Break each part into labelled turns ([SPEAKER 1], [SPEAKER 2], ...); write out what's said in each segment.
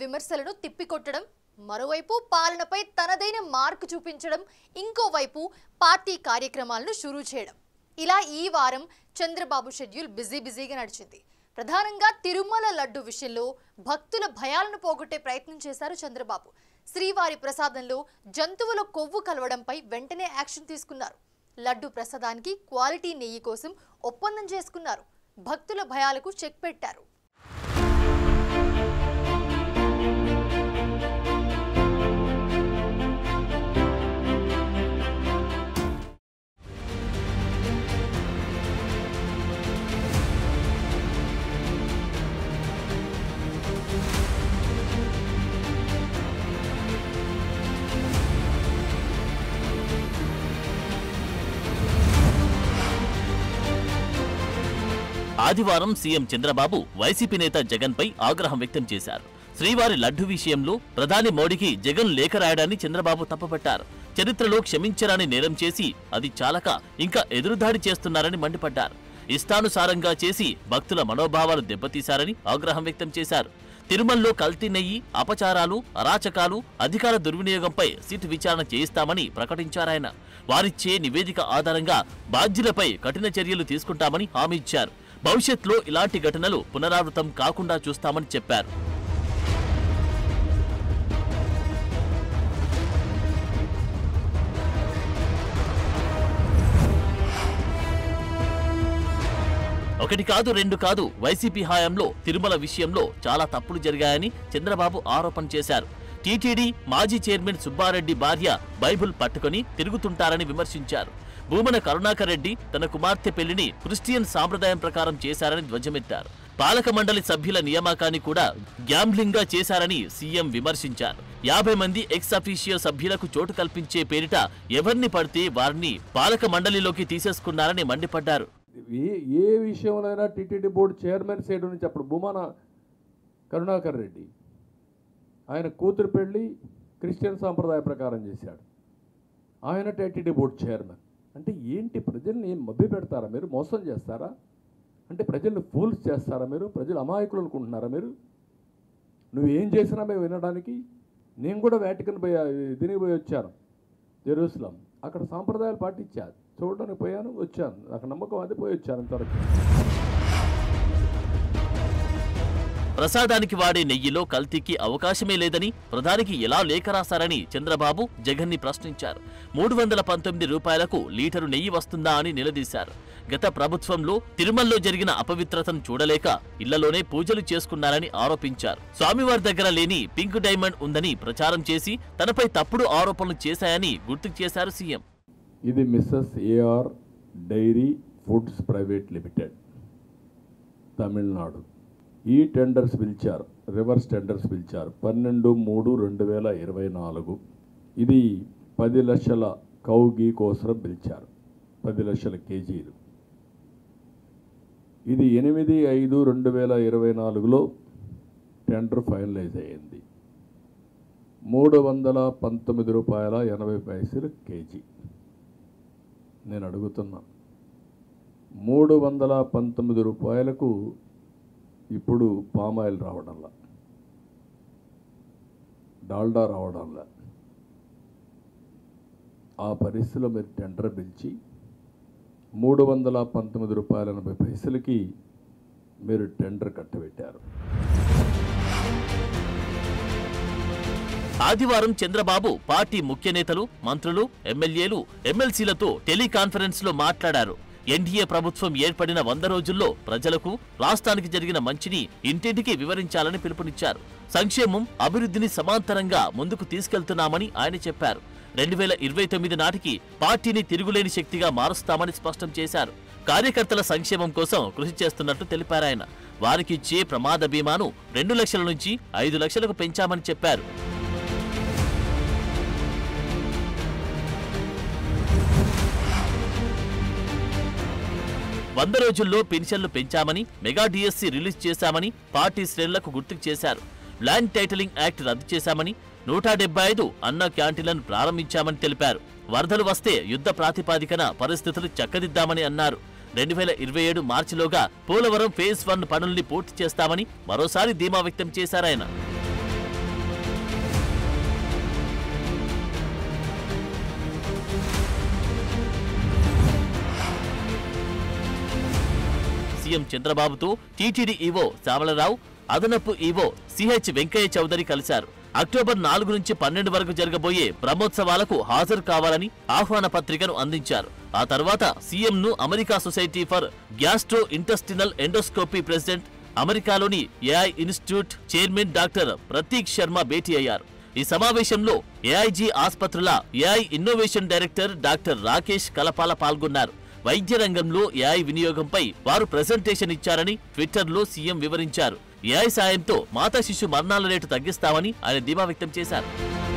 [SPEAKER 1] విమర్శలను తిప్పికొట్టడం మరోవైపు పాలనపై తనదైన మార్కు చూపించడం ఇంకోవైపు పార్టీ కార్యక్రమాలను షురూ చేయడం ఇలా ఈ వారం చంద్రబాబు షెడ్యూల్ బిజీ బిజీగా నడిచింది ప్రధానంగా తిరుమల లడ్డు విషయంలో భక్తుల భయాలను పోగొట్టే ప్రయత్నం చేశారు చంద్రబాబు శ్రీవారి ప్రసాదంలో జంతువుల కొవ్వు కలవడంపై వెంటనే యాక్షన్ తీసుకున్నారు లడ్డు ప్రసాదానికి క్వాలిటీ నెయ్యి కోసం ఒప్పందం చేసుకున్నారు భక్తుల భయాలకు చెక్ పెట్టారు
[SPEAKER 2] ఆదివారం సీఎం చంద్రబాబు వైసీపీ నేత జగన్ పై ఆగ్రహం వ్యక్తం చేశారు శ్రీవారి లడ్డు విషయంలో ప్రధాని మోడీకి జగన్ లేఖ రాయడాన్ని చంద్రబాబు తప్పుపట్టారు చరిత్రలో క్షమించరాని నేరం చేసి అది చాలక ఇంకా ఎదురుదాడి చేస్తున్నారని మండిపడ్డారు ఇష్టానుసారంగా చేసి భక్తుల మనోభావాలు దెబ్బతీశారని ఆగ్రహం వ్యక్తం చేశారు తిరుమలలో కల్తీ నెయ్యి అపచారాలు అరాచకాలు అధికార దుర్వినియోగంపై సిట్ విచారణ చేయిస్తామని ప్రకటించారాయన వారిచ్చే నివేదిక ఆధారంగా బాధ్యులపై కఠిన చర్యలు తీసుకుంటామని హామీ ఇచ్చారు భవిష్యత్తులో ఇలాంటి ఘటనలు పునరావృతం కాకుండా చూస్తామని చెప్పారు ఒకటి కాదు రెండు కాదు వైసీపీ హయాంలో తిరుమల విషయంలో చాలా తప్పులు జరిగాయని చంద్రబాబు ఆరోపణ చేశారు టీటీడీ మాజీ చైర్మన్ సుబ్బారెడ్డి భార్య బైబిల్ పట్టుకొని తిరుగుతుంటారని విమర్శించారు భూమన కరుణాకర్ రెడ్డి తన కుమార్తె పెళ్లిని క్రిస్టియన్ సాంప్రదాయం ప్రకారం చేశారని ధ్వజమెత్తారు పాలక మండలి సభ్యుల నియామకాన్ని కూడా గ్యాంబ్లింగ్ గా చేశారని సీఎం విమర్శించారు యాభై మంది ఎక్స్ అఫీషియో సభ్యులకు చోటు కల్పించే పేరిట ఎవరిని పడితే వారిని పాలక మండలిలోకి తీసేసుకున్నారని మండిపడ్డారు
[SPEAKER 3] ఏ ఏ విషయంలోనైనా టీటీడీ బోర్డు చైర్మన్ సైడ్ నుంచి అప్పుడు భూమాన కరుణాకర్ రెడ్డి ఆయన కూతురు పెళ్ళి క్రిస్టియన్ సాంప్రదాయ ప్రకారం చేశాడు ఆయన టీటీడీ బోర్డు చైర్మన్ అంటే ఏంటి ప్రజల్ని ఏం మభ్య పెడతారా మీరు మోసం చేస్తారా అంటే ప్రజల్ని ఫూల్స్ చేస్తారా మీరు ప్రజలు అమాయకులు అనుకుంటున్నారా మీరు నువ్వు ఏం చేసినా మేము వినడానికి నేను కూడా వ్యాటికన్ పోయి దీనికి పోయి వచ్చాను జెరూసలం అక్కడ సాంప్రదాయాలు పాటించాను చూడడానికి పోయాను వచ్చాను నాకు నమ్మకం అది పోయి వచ్చాను ఇంతవరకు
[SPEAKER 2] ప్రసాదానికి వాడే నెయ్యిలో కల్తీకి అవకాశమే లేదని ప్రధానికి ఎలా లేఖ రాశారని చంద్రబాబు జగన్ ని ప్రశ్నించారు మూడు వందల పంతొమ్మిది రూపాయలకు లీటరు నెయ్యి వస్తుందా అని నిలదీశారు గత ప్రభుత్వంలో తిరుమలలో జరిగిన అపవిత్రతను చూడలేక ఇళ్లలోనే పూజలు చేసుకున్నారని ఆరోపించారు స్వామివారి దగ్గర లేని పింక్ డైమండ్ ఉందని ప్రచారం చేసి తనపై తప్పుడు ఆరోపణలు చేశాయని గుర్తుకు చేశారు సీఎం
[SPEAKER 3] ఇది Mrs AR dairy foods private limited Tamil Nadu ఈ టెండర్స్ పిలిచారు రివర్స్ టెండర్స్ పిలిచారు పన్నెండు మూడు రెండు వేల ఇరవై నాలుగు ఇది పది లక్షల కౌగి కోసం పిలిచారు పది లక్షల కేజీలు ఇది ఎనిమిది ఐదు రెండు వేల ఇరవై నాలుగులో టెండర్ ఫైనలైజ్ అయ్యింది మూడు వందల పంతొమ్మిది రూపాయల ఎనభై పైసలు కేజీ నేను అడుగుతున్నా మూడు వందల పంతొమ్మిది రూపాయలకు ఇప్పుడు పామాయిల్ రావడంలా డాల్డా రావడంలా ఆ పరిస్థితిలో మీరు టెండర్ పిలిచి మూడు వందల పంతొమ్మిది రూపాయల ఎనభై పైసలకి మీరు టెండర్ కట్టబెట్టారు
[SPEAKER 2] ఆదివారం చంద్రబాబు పార్టీ ముఖ్య నేతలు మంత్రులు ఎమ్మెల్యేలు ఎమ్మెల్సీలతో టెలికాన్ఫరెన్స్ లో మాట్లాడారు ఎన్డీఏ ప్రభుత్వం ఏర్పడిన వంద రోజుల్లో ప్రజలకు రాష్ట్రానికి జరిగిన మంచిని ఇంటింటికి వివరించాలని పిలుపునిచ్చారు సంక్షేమం అభివృద్ధిని సమాంతరంగా ముందుకు తీసుకెళ్తున్నామని ఆయన చెప్పారు రెండు వేల ఇరవై తొమ్మిది నాటికి పార్టీని తిరుగులేని శక్తిగా మారుస్తామని స్పష్టం చేశారు కార్యకర్తల సంక్షేమం కోసం కృషి చేస్తున్నట్టు తెలిపారాయన వారికిచ్చే ప్రమాద బీమాను రెండు లక్షల నుంచి ఐదు లక్షలకు పెంచామని చెప్పారు వంద రోజుల్లో పెన్షన్లు పెంచామని మెగా డిఎస్సి రిలీజ్ చేశామని పార్టీ శ్రేణులకు గుర్తుకు చేశారు ల్యాండ్ టైటిలింగ్ యాక్ట్ రద్దు చేశామని నూట డెబ్బై ఐదు అన్న క్యాంటీన్లను ప్రారంభించామని తెలిపారు వరదలు వస్తే యుద్ధ ప్రాతిపాదికన పరిస్థితులు చక్కదిద్దామని అన్నారు రెండు వేల ఇరవై ఏడు మార్చిలోగా పోలవరం ఫేజ్ వన్ పనుల్ని పూర్తి చేస్తామని మరోసారి ధీమా వ్యక్తం చేశారాయన సీఎం చంద్రబాబుతో టీటీడీ ఈవో శ్యామలరావు అదనపు ఈవో సిహెచ్ వెంకయ్య చౌదరి కలిశారు అక్టోబర్ నాలుగు నుంచి పన్నెండు వరకు జరగబోయే బ్రహ్మోత్సవాలకు హాజరు కావాలని ఆహ్వాన పత్రికను అందించారు ఆ తర్వాత సీఎంను America society for gastrointestinal endoscopy president అమెరికాలోని AI institute chairman doctor Prateek Sharma భేటీ అయ్యారు ఈ సమావేశంలో ఏఐజీ ఆసుపత్రుల AI innovation director doctor Rakesh Kalapala పాల్గొన్నారు వైద్య రంగంలో ఏఐ వినియోగంపై వారు ప్రెజెంటేషన్ ఇచ్చారని ట్విట్టర్లో సీఎం వివరించారు ఏఐ సాయంతో మాతా శిశు మరణాల రేటు తగ్గిస్తామని ఆయన ధీమా వ్యక్తం చేశారు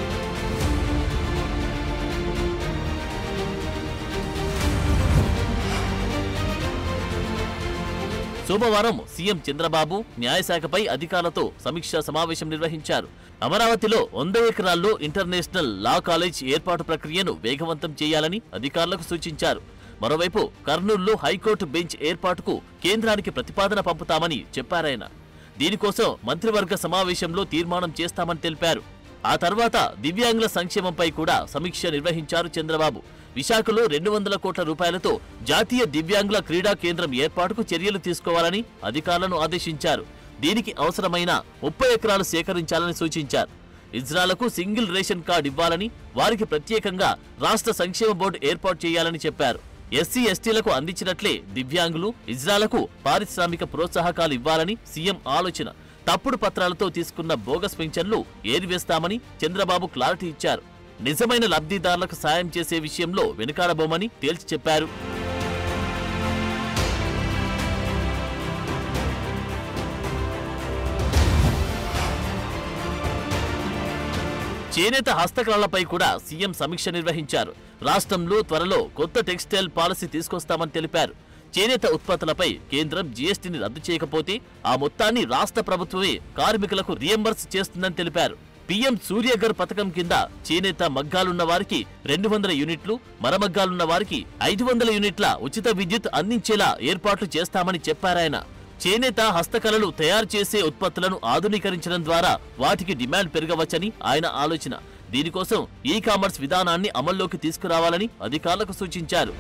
[SPEAKER 2] సోమవారం సీఎం చంద్రబాబు న్యాయశాఖపై అధికారులతో సమీక్షా సమావేశం నిర్వహించారు అమరావతిలో వంద ఎకరాల్లో ఇంటర్నేషనల్ లా కాలేజ్ ఏర్పాటు ప్రక్రియను వేగవంతం చేయాలని అధికారులకు సూచించారు మరోవైపు కర్నూలులో హైకోర్టు బెంచ్ ఏర్పాటుకు కేంద్రానికి ప్రతిపాదన పంపుతామని చెప్పారాయన దీనికోసం మంత్రివర్గ సమావేశంలో తీర్మానం చేస్తామని తెలిపారు ఆ తర్వాత దివ్యాంగుల సంక్షేమంపై కూడా సమీక్ష నిర్వహించారు చంద్రబాబు విశాఖలో రెండు వందల కోట్ల రూపాయలతో జాతీయ దివ్యాంగుల క్రీడా కేంద్రం ఏర్పాటుకు చర్యలు తీసుకోవాలని అధికారులను ఆదేశించారు దీనికి అవసరమైన ముప్పై ఎకరాలు సేకరించాలని సూచించారు ఇజ్రాలకు సింగిల్ రేషన్ కార్డు ఇవ్వాలని వారికి ప్రత్యేకంగా రాష్ట్ర సంక్షేమ బోర్డు ఏర్పాటు చేయాలని చెప్పారు ఎస్సీ ఎస్టీలకు అందించినట్లే దివ్యాంగులు ఇజ్రాలకు పారిశ్రామిక ప్రోత్సాహకాలు ఇవ్వాలని సీఎం ఆలోచన తప్పుడు పత్రాలతో తీసుకున్న బోగస్ పింఛన్లు ఏరివేస్తామని చంద్రబాబు క్లారిటీ ఇచ్చారు నిజమైన లబ్ధిదారులకు సాయం చేసే విషయంలో వెనుకాడబోమని తేల్చి చెప్పారు చేనేత హస్తకళలపై కూడా సీఎం సమీక్ష నిర్వహించారు రాష్ట్రంలో త్వరలో కొత్త టెక్స్టైల్ పాలసీ తీసుకొస్తామని తెలిపారు చేనేత ఉత్పత్తులపై కేంద్రం జీఎస్టీని రద్దు చేయకపోతే ఆ మొత్తాన్ని రాష్ట్ర ప్రభుత్వమే కార్మికులకు రియంబర్స్ చేస్తుందని తెలిపారు పీఎం సూర్యగర్ పథకం కింద చేనేత మగ్గాలున్న వారికి రెండు వందల యూనిట్లు మరమగ్గాలున్న వారికి ఐదు వందల యూనిట్ల ఉచిత విద్యుత్ అందించేలా ఏర్పాట్లు చేస్తామని చెప్పారాయన చేనేత హస్తకళలు తయారు చేసే ఉత్పత్తులను ఆధునీకరించడం ద్వారా వాటికి డిమాండ్ పెరగవచ్చని ఆయన ఆలోచన దీనికోసం ఈ కామర్స్ విధానాన్ని అమల్లోకి తీసుకురావాలని అధికారులకు సూచించారు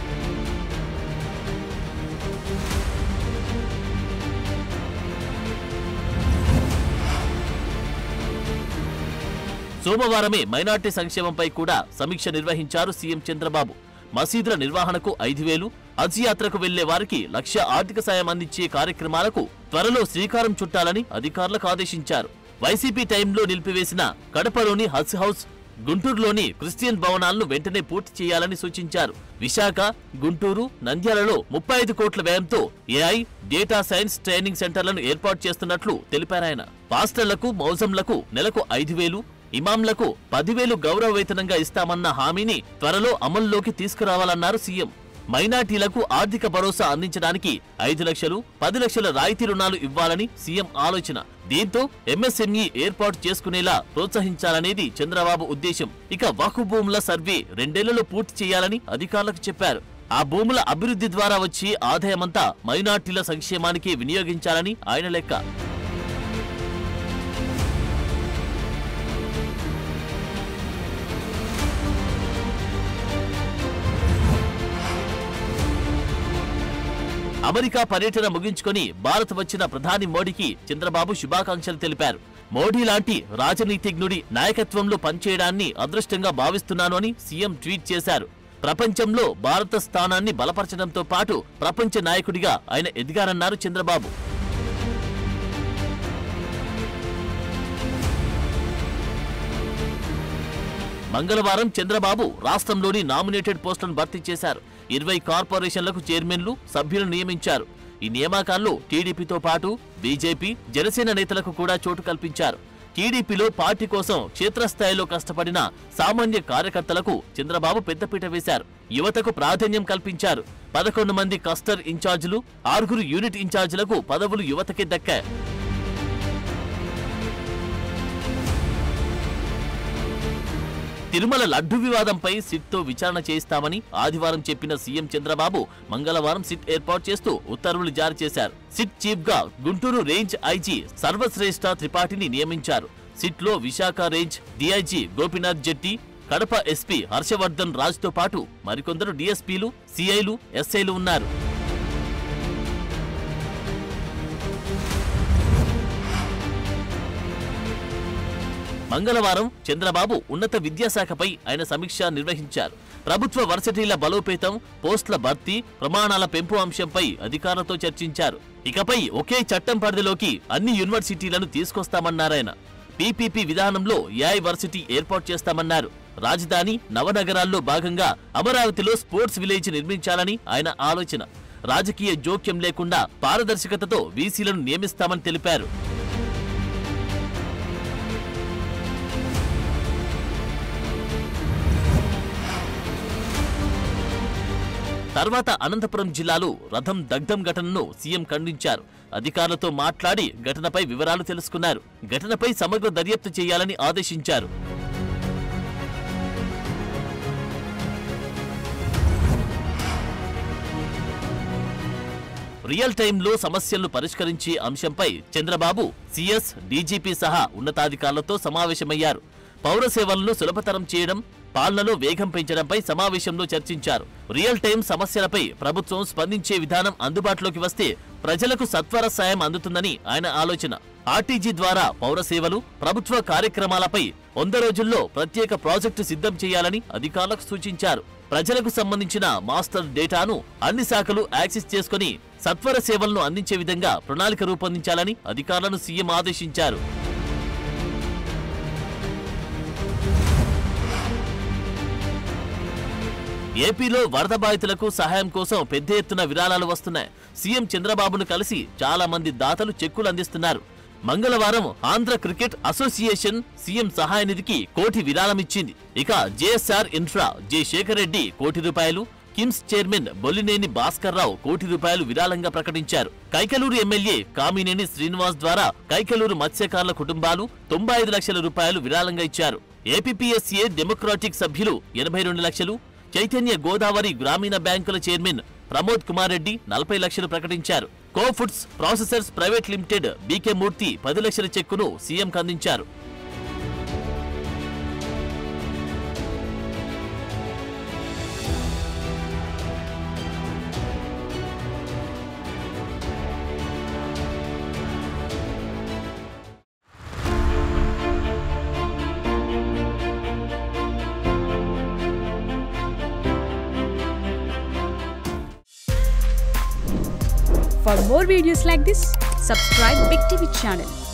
[SPEAKER 2] సోమవారమే మైనార్టీ సంక్షేమంపై కూడా సమీక్ష నిర్వహించారు సీఎం చంద్రబాబు మసీదుల నిర్వహణకు ఐదు వేలు హజ్ యాత్రకు వెళ్లే వారికి లక్ష ఆర్థిక సాయం అందించే కార్యక్రమాలకు త్వరలో శ్రీకారం చుట్టాలని అధికారులకు ఆదేశించారు వైసీపీ టైంలో నిలిపివేసిన కడపలోని హజ్ హౌస్ గుంటూరులోని క్రిస్టియన్ భవనాలను వెంటనే పూర్తి చేయాలని సూచించారు విశాఖ గుంటూరు నంద్యాలలో ముప్పై ఐదు కోట్ల వ్యయంతో ఏఐ డేటా సైన్స్ ట్రైనింగ్ సెంటర్లను ఏర్పాటు చేస్తున్నట్లు తెలిపారాయన పాస్టర్లకు మౌజంలకు నెలకు ఐదు వేలు ఇమాంలకు పదివేలు గౌరవ వేతనంగా ఇస్తామన్న హామీని త్వరలో అమల్లోకి తీసుకురావాలన్నారు సీఎం మైనార్టీలకు ఆర్థిక భరోసా అందించడానికి ఐదు లక్షలు పది లక్షల రాయితీ రుణాలు ఇవ్వాలని సీఎం ఆలోచన దీంతో ఎంఎస్ఎంఈ ఏర్పాటు చేసుకునేలా ప్రోత్సహించాలనేది చంద్రబాబు ఉద్దేశం ఇక వక్ఫ్ భూముల సర్వే రెండేళ్లలో పూర్తి చేయాలని అధికారులకు చెప్పారు ఆ భూముల అభివృద్ధి ద్వారా వచ్చే ఆదాయమంతా మైనార్టీల సంక్షేమానికి వినియోగించాలని ఆయన లెక్క అమెరికా పర్యటన ముగించుకొని భారత్ వచ్చిన ప్రధాని మోడీకి చంద్రబాబు శుభాకాంక్షలు తెలిపారు మోడీ లాంటి రాజనీతిజ్ఞుడి నాయకత్వంలో పనిచేయడాన్ని అదృష్టంగా భావిస్తున్నాను అని సీఎం ట్వీట్ చేశారు ప్రపంచంలో భారత స్థానాన్ని బలపరచడంతో పాటు ప్రపంచ నాయకుడిగా ఆయన ఎదిగారన్నారు చంద్రబాబు మంగళవారం చంద్రబాబు రాష్ట్రంలోని నామినేటెడ్ పోస్టులను భర్తీ చేశారు ఇరవై కార్పొరేషన్లకు చైర్మన్లు సభ్యులు నియమించారు ఈ నియామకాల్లో టీడీపీతో పాటు బీజేపీ జనసేన నేతలకు కూడా చోటు కల్పించారు టీడీపీలో పార్టీ కోసం క్షేత్రస్థాయిలో కష్టపడిన సామాన్య కార్యకర్తలకు చంద్రబాబు పెద్దపీట వేశారు యువతకు ప్రాధాన్యం కల్పించారు పదకొండు మంది కస్టర్ ఇన్ఛార్జీలు ఆరుగురు యూనిట్ ఇన్ఛార్జీలకు పదవులు యువతకే దక్కాయి తిరుమల లడ్డు వివాదంపై సిట్తో విచారణ చేయిస్తామని ఆదివారం చెప్పిన సీఎం చంద్రబాబు మంగళవారం సిట్ ఏర్పాటు చేస్తూ ఉత్తర్వులు జారీ చేశారు సిట్ చీఫ్ గా గుంటూరు రేంజ్ ఐజీ సర్వశ్రేష్ఠ త్రిపాఠిని నియమించారు సిట్ లో Visakha range DIG Gopinath Jetti Kadapa SP Harshavardhan Raj తో పాటు మరికొందరు డీఎస్పీలు సిఐలు ఎస్ఐలు ఉన్నారు మంగళవారం చంద్రబాబు ఉన్నత విద్యాశాఖపై ఆయన సమీక్ష నిర్వహించారు ప్రభుత్వ వర్సిటీల బలోపేతం పోస్టుల భర్తీ ప్రమాణాల పెంపు అంశంపై అధికారులతో చర్చించారు ఇకపై ఒకే చట్టం పరిధిలోకి అన్ని యూనివర్సిటీలను తీసుకొస్తామన్నారాయన పీపీపీ విధానంలో ఏఐ వర్సిటీ ఏర్పాటు చేస్తామన్నారు రాజధాని నవనగరాల్లో భాగంగా అమరావతిలో స్పోర్ట్స్ విలేజ్ నిర్మించాలని ఆయన ఆలోచన రాజకీయ జోక్యం లేకుండా పారదర్శకతతో వీసీలను నియమిస్తామని తెలిపారు తర్వాత అనంతపురం జిల్లాలో రథం దగ్ధం ఘటనను సీఎం ఖండించారు అధికారులతో మాట్లాడి ఘటనపై వివరాలు తెలుసుకున్నారు ఘటనపై సమగ్ర దర్యాప్తు చేయాలని ఆదేశించారు రియల్ టైంలో సమస్యలను పరిష్కరించే అంశంపై చంద్రబాబు సీఎస్ డీజీపీ సహా ఉన్నతాధికారులతో సమావేశమయ్యారు పౌర సేవలను సులభతరం చేయడం పాలనలో వేగం పెంచడంపై సమావేశంలో చర్చించారు రియల్ టైం సమస్యలపై ప్రభుత్వం స్పందించే విధానం అందుబాటులోకి వస్తే ప్రజలకు సత్వర సాయం అందుతుందని ఆయన ఆలోచన ఆర్టీజీ ద్వారా పౌర సేవలు ప్రభుత్వ కార్యక్రమాలపై వంద రోజుల్లో ప్రత్యేక ప్రాజెక్టు సిద్ధం చేయాలని అధికారులకు సూచించారు ప్రజలకు సంబంధించిన మాస్టర్ డేటాను అన్ని శాఖలు యాక్సెస్ చేసుకుని సత్వర సేవలను అందించే విధంగా ప్రణాళిక రూపొందించాలని అధికారులను సీఎం ఆదేశించారు ఏపీలో వరద బాధితులకు సహాయం కోసం పెద్ద ఎత్తున విరాళాలు వస్తున్నాయి సీఎం చంద్రబాబును కలిసి చాలా మంది దాతలు చెక్కులు అందిస్తున్నారు మంగళవారం ఆంధ్ర క్రికెట్ అసోసియేషన్ సీఎం సహాయ నిధికి కోటి విరాళం ఇచ్చింది ఇక JSR infra J Sekhar Reddy కోటి రూపాయలు కిమ్స్ చైర్మన్ బొల్లినేని భాస్కర్ రావు కోటి రూపాయలు విరాళంగా ప్రకటించారు కైకలూరు ఎమ్మెల్యే కామినేని శ్రీనివాస్ ద్వారా కైకలూరు మత్స్యకారుల కుటుంబాలు తొంభై ఐదు లక్షల రూపాయలు విరాళంగా ఇచ్చారు ఏపీపీఎస్ఏ డెమోక్రాటిక్ సభ్యులు ఎనభై రెండు లక్షలు చైతన్య గోదావరి గ్రామీణ బ్యాంకుల చైర్మన్ ప్రమోద్ కుమార్ రెడ్డి నలభై లక్షలు ప్రకటించారు co foods processors private limited BK Murthy పది లక్షల చెక్కును సీఎంకు అందించారు
[SPEAKER 4] For more videos like this, subscribe Big TV channel